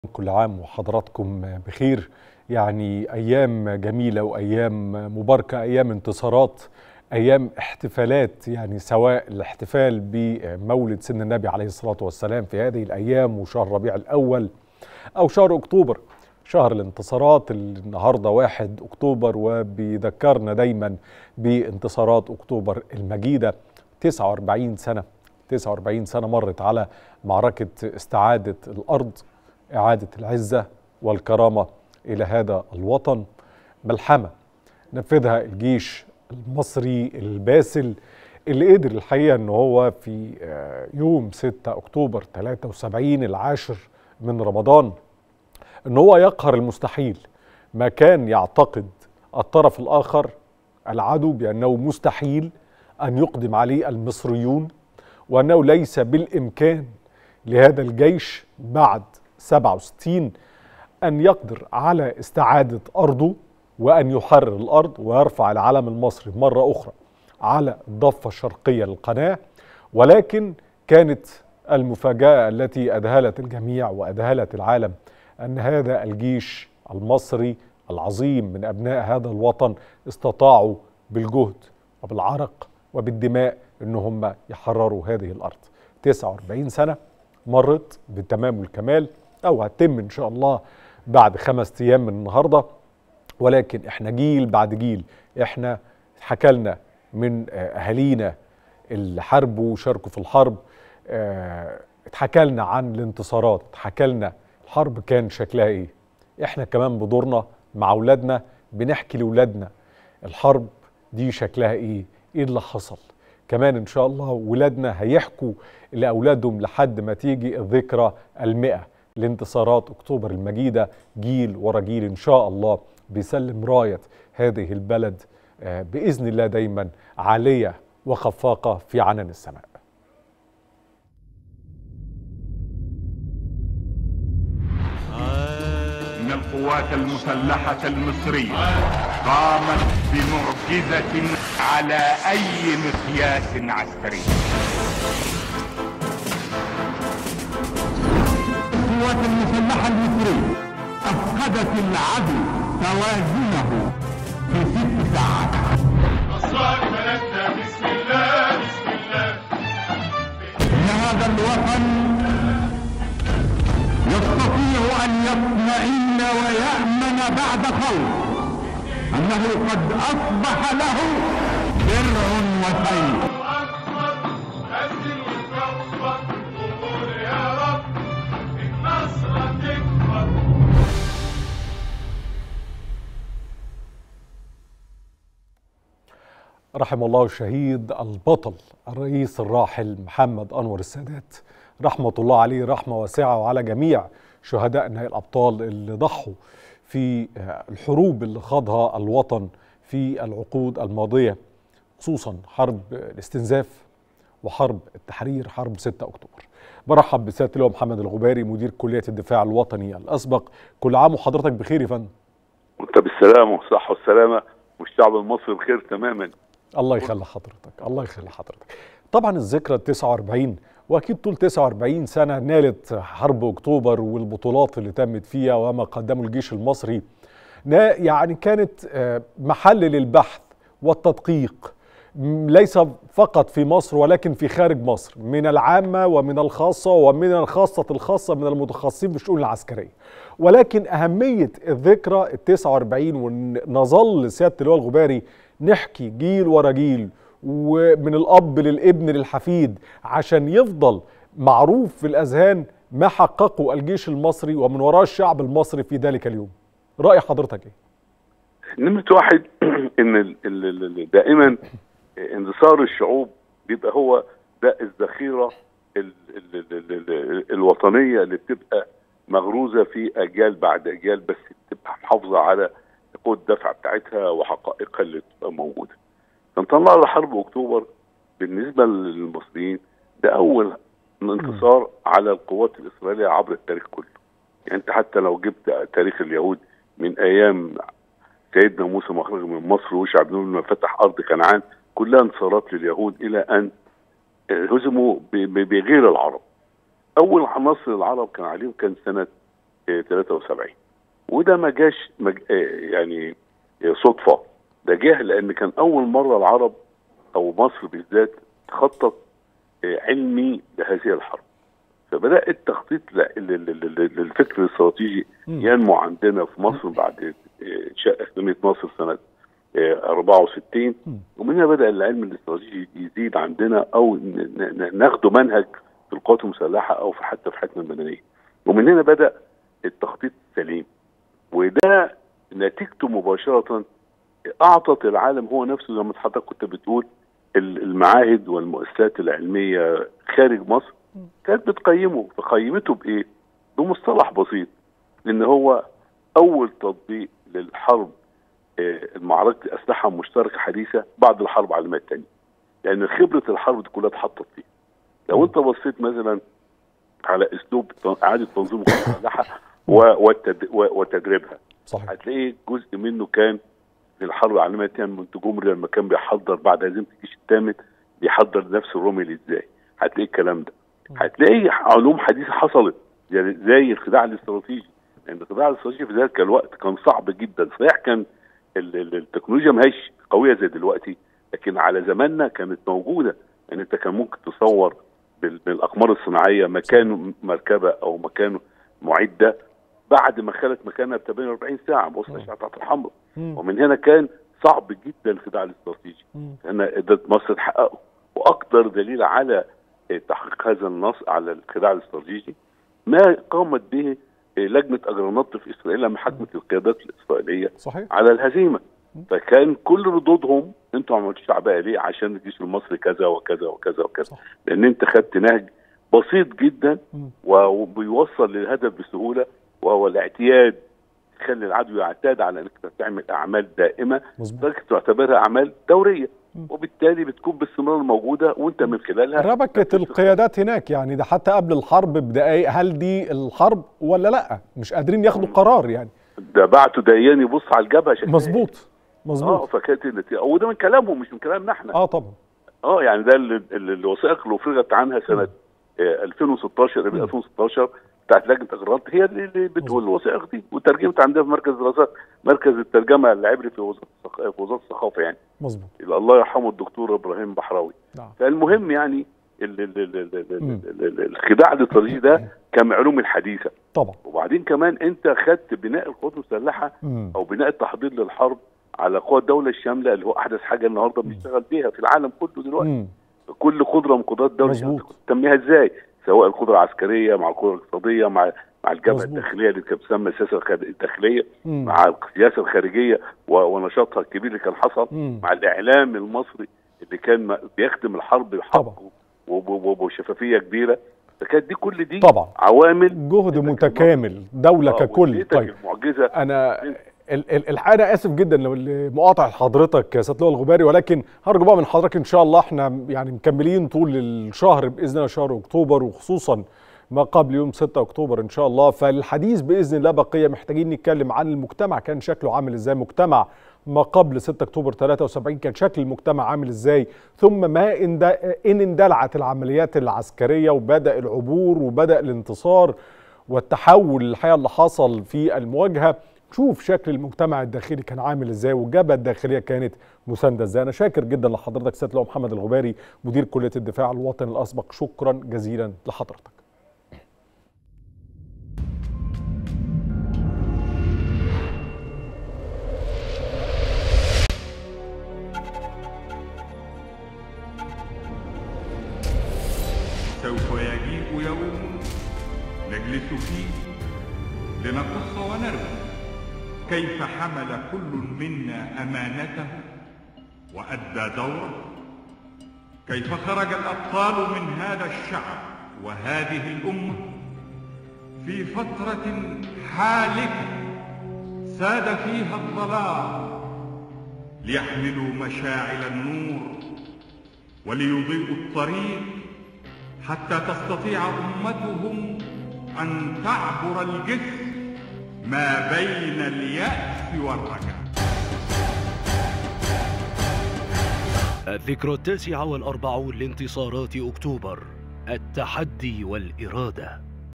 كل عام وحضراتكم بخير يعني ايام جميله وايام مباركه ايام انتصارات ايام احتفالات يعني سواء الاحتفال بمولد سن النبي عليه الصلاه والسلام في هذه الايام وشهر ربيع الاول او شهر اكتوبر شهر الانتصارات النهارده 1 اكتوبر وبيذكرنا دايما بانتصارات اكتوبر المجيده 49 سنه 49 سنه مرت على معركه استعاده الارض إعادة العزة والكرامة إلى هذا الوطن ملحمة نفذها الجيش المصري الباسل اللي قدر الحقيقة أنه هو في يوم 6 أكتوبر 73 العاشر من رمضان أنه هو يقهر المستحيل ما كان يعتقد الطرف الآخر العدو بأنه مستحيل أن يقدم عليه المصريون وأنه ليس بالإمكان لهذا الجيش بعد 67 أن يقدر على استعادة أرضه وأن يحرر الأرض ويرفع العلم المصري مرة أخرى على الضفة الشرقية للقناة ولكن كانت المفاجأة التي أذهلت الجميع وأذهلت العالم أن هذا الجيش المصري العظيم من أبناء هذا الوطن استطاعوا بالجهد وبالعرق وبالدماء أن هم يحرروا هذه الأرض 49 سنة مرت بالتمام والكمال او هتتم ان شاء الله بعد خمس ايام من النهارده ولكن احنا جيل بعد جيل احنا حكى لنا من اهالينا اللي حاربوا وشاركوا في الحرب اتحكى لنا عن الانتصارات اتحكى لنا الحرب كان شكلها ايه احنا كمان بدورنا مع اولادنا بنحكي لاولادنا الحرب دي شكلها ايه ايه اللي حصل كمان ان شاء الله ولادنا هيحكوا لاولادهم لحد ما تيجي الذكرى المئة لانتصارات اكتوبر المجيده جيل ورا جيل ان شاء الله بيسلم رايه هذه البلد باذن الله دايما عاليه وخفاقه في عنان السماء. ان القوات المسلحه المصريه قامت بمعجزه على اي مقياس عسكري القوات المسلحة المصرية أفقدت العدو توازنه في ست ساعات الصالح بلدنا بسم الله بسم الله إن هذا الوطن يستطيع أن يطمئن ويأمن بعد خوف أنه قد أصبح له درع وسيف أكبر أزل وكبر قول يا رب النصر تكبر رحم الله الشهيد البطل الرئيس الراحل محمد انور السادات رحمه الله عليه رحمه واسعه وعلى جميع شهدائنا الابطال اللي ضحوا في الحروب اللي خاضها الوطن في العقود الماضيه خصوصا حرب الاستنزاف وحرب التحرير حرب 6 اكتوبر. برحب بسياده اللواء محمد الغباري مدير كليه الدفاع الوطني الاسبق كل عام وحضرتك بخير يا فندم. وانت بالسلامه والصحه والسلامه والشعب المصري بخير تماما الله يخلي حضرتك الله يخلي حضرتك طبعا الذكرى ال 49 واكيد طول 49 سنه نالت حرب اكتوبر والبطولات اللي تمت فيها وما قدمه الجيش المصري يعني كانت محل للبحث والتدقيق ليس فقط في مصر ولكن في خارج مصر من العامة ومن الخاصة ومن الخاصة الخاصة من المتخصصين في الشؤون العسكرية ولكن أهمية الذكرى ال 49 ونظل سيادة اللواء الغباري نحكي جيل ورا جيل ومن الأب للابن للحفيد عشان يفضل معروف في الأذهان ما حققه الجيش المصري ومن وراء الشعب المصري في ذلك اليوم رأي حضرتك ايه؟ نمرة واحد ان ال ال ال دائما انتصار الشعوب بيبقى هو ده الذخيره ال ال ال ال ال الوطنيه اللي بتبقى مغروزه في اجيال بعد اجيال بس تبقى محافظه على قوه الدفع بتاعتها وحقائقها اللي بتبقى موجوده. فنطلع على حرب اكتوبر بالنسبه للمصريين ده اول انتصار على القوات الاسرائيليه عبر التاريخ كله. يعني انت حتى لو جبت تاريخ اليهود من ايام سيدنا موسى مخرج من مصر وشعب نور لما فتح ارض كنعان كلها انتصارات لليهود الى ان هزموا ب- ب- بغير العرب اول نصر العرب كان عليهم كان سنه آه، 73 وده ما جاش ما ج- آه، يعني آه، صدفه ده جه لان كان اول مره العرب او مصر بالذات تخطط آه، علمي لهذه الحرب فبدا التخطيط ل- ل- ل- ل- للفكر الاستراتيجي مم. ينمو عندنا في مصر بعد آه، انشاء اكاديميه مصر سنه آه، 64 مم. ومن هنا بدا العلم الاستراتيجي يزيد عندنا او ن- ن- ناخده منهج في القوات المسلحه او في حتى في حياتنا المدنيه ومن هنا بدا التخطيط السليم وده نتيجته مباشره اعطت العالم هو نفسه زي ما حضرتك كنت بتقول ال- المعاهد والمؤسسات العلميه خارج مصر كانت بتقيمه فقيمته بايه؟ بمصطلح بسيط ان هو اول تطبيق للحرب آه، المعركه الاسلحه المشتركه حديثه بعد الحرب العالميه الثانيه لان خبره الحرب دي كلها اتحطت فيه لو انت بصيت مثلا على اسلوب ت- اعاده تنظيم القوات المسلحه و- والتد- و- وتدريبها صحيح هتلاقي جزء منه كان في الحرب العالميه الثانيه مونتجومري لما كان بيحضر بعد هزيمه الجيش الثامن بيحضر نفسه الروميلي ازاي هتلاقي الكلام ده هتلاقي علوم حديثه حصلت يعني زي الخداع الاستراتيجي لان الخداع الاستراتيجي في ذلك الوقت كان صعب جدا صحيح كان ال- ال- التكنولوجيا ما هيش قويه زي دلوقتي لكن على زماننا كانت موجوده يعني انت كان ممكن تصور بال- بالاقمار الصناعيه مكان مركبه او مكان معده بعد ما خلت مكانها ب 48 ساعه بوصل اشعه الحمراء مم. ومن هنا كان صعب جدا الخداع الاستراتيجي مم. انا قدرت مصر تحققه واكثر دليل على آه، تحقيق هذا النص على الخداع الاستراتيجي ما قامت به آه، لجنه اجرانات في اسرائيل لما حكمت القيادات الاسرائيليه صحيح على الهزيمه فكان كل ردودهم انتوا ما عملتوش شعبيه ليه؟ عشان الجيش المصري كذا وكذا وكذا وكذا صح. لان انت خدت نهج بسيط جدا مم. وبيوصل للهدف بسهوله وهو الاعتياد تخلي العدو يعتاد على انك تعمل اعمال دائمه مظبوط لدرجه تعتبرها اعمال دوريه وبالتالي بتكون باستمرار موجوده وانت من خلالها ربكت القيادات هناك يعني ده حتى قبل الحرب بدقايق هل دي الحرب ولا لا مش قادرين ياخدوا قرار يعني ده بعته ديان يبص على الجبهه شكلها مظبوط اه مظبوط فكانت النتيجه وده من كلامهم مش من كلامنا احنا اه طبعا اه يعني ده اللي- اللي- الوثائق اللي افرغت عنها سنه آه، 2016 ابريل 2016 بتاعت لجنه اجراءات هي اللي اللي بتقول الوثائق دي وترجمت عندنا في مركز دراسات مركز الترجمه العبري في وزاره الثق- في وزاره الثقافه يعني مظبوط اللي الله يرحمه الدكتور ابراهيم بحراوي نعم فالمهم يعني ال- ال- ال- ال- ال- مم. ال- ال- الخداع الاستراتيجي ده كان من العلوم الحديثه طبعا وبعدين كمان انت خدت بناء القوات المسلحه مم. او بناء التحضير للحرب على قوى الدوله الشامله اللي هو احدث حاجه النهارده بنشتغل بيها في العالم كله دلوقتي مم. كل قدره من قدرات الدوله مظبوط. الشاملة تسميها ازاي سواء القدره العسكريه مع القدره الاقتصاديه مع مع الجبهه مظبوط. الداخليه اللي كانت بتسمى السياسه الخ- الداخليه مم. مع السياسه الخارجيه و- ونشاطها الكبير اللي كان حصل مم. مع الاعلام المصري اللي كان م- بيخدم الحرب بحق طبعا. وب- وب- وبشفافيه كبيره فكانت دي كل دي طبعا. عوامل جهد متكامل دولة آه، ككل واديتك طيب المعجزه انا ال- ال- الحقيقه انا اسف جدا لو- لمقاطعه حضرتك يا سيد لؤي الغباري ولكن هرجو بقى من حضرتك ان شاء الله احنا يعني مكملين طول الشهر باذن الله شهر اكتوبر وخصوصا ما قبل يوم 6 اكتوبر ان شاء الله فالحديث باذن الله بقيه محتاجين نتكلم عن المجتمع كان شكله عامل ازاي مجتمع ما قبل 6 اكتوبر 73 كان شكل المجتمع عامل ازاي ثم ما ان دا- ان اندلعت العمليات العسكريه وبدا العبور وبدا الانتصار والتحول الحقيقه اللي حصل في المواجهه شوف شكل المجتمع الداخلي كان عامل ازاي والجبهه الداخليه كانت مسانده ازاي انا شاكر جدا لحضرتك سياده اللواء محمد الغباري مدير كليه الدفاع الوطني الاسبق شكرا جزيلا لحضرتك سوف يجيء يوم نجلس فيه لنقص ونروي كيف حمل كل منا امانته وادى دوره كيف خرج الابطال من هذا الشعب وهذه الامه في فتره حالكه ساد فيها الظلام ليحملوا مشاعل النور وليضيئوا الطريق حتى تستطيع امتهم ان تعبر الجسر ما بين الياس والرجاء الذكرى التاسعة والأربعون لانتصارات أكتوبر التحدي والإرادة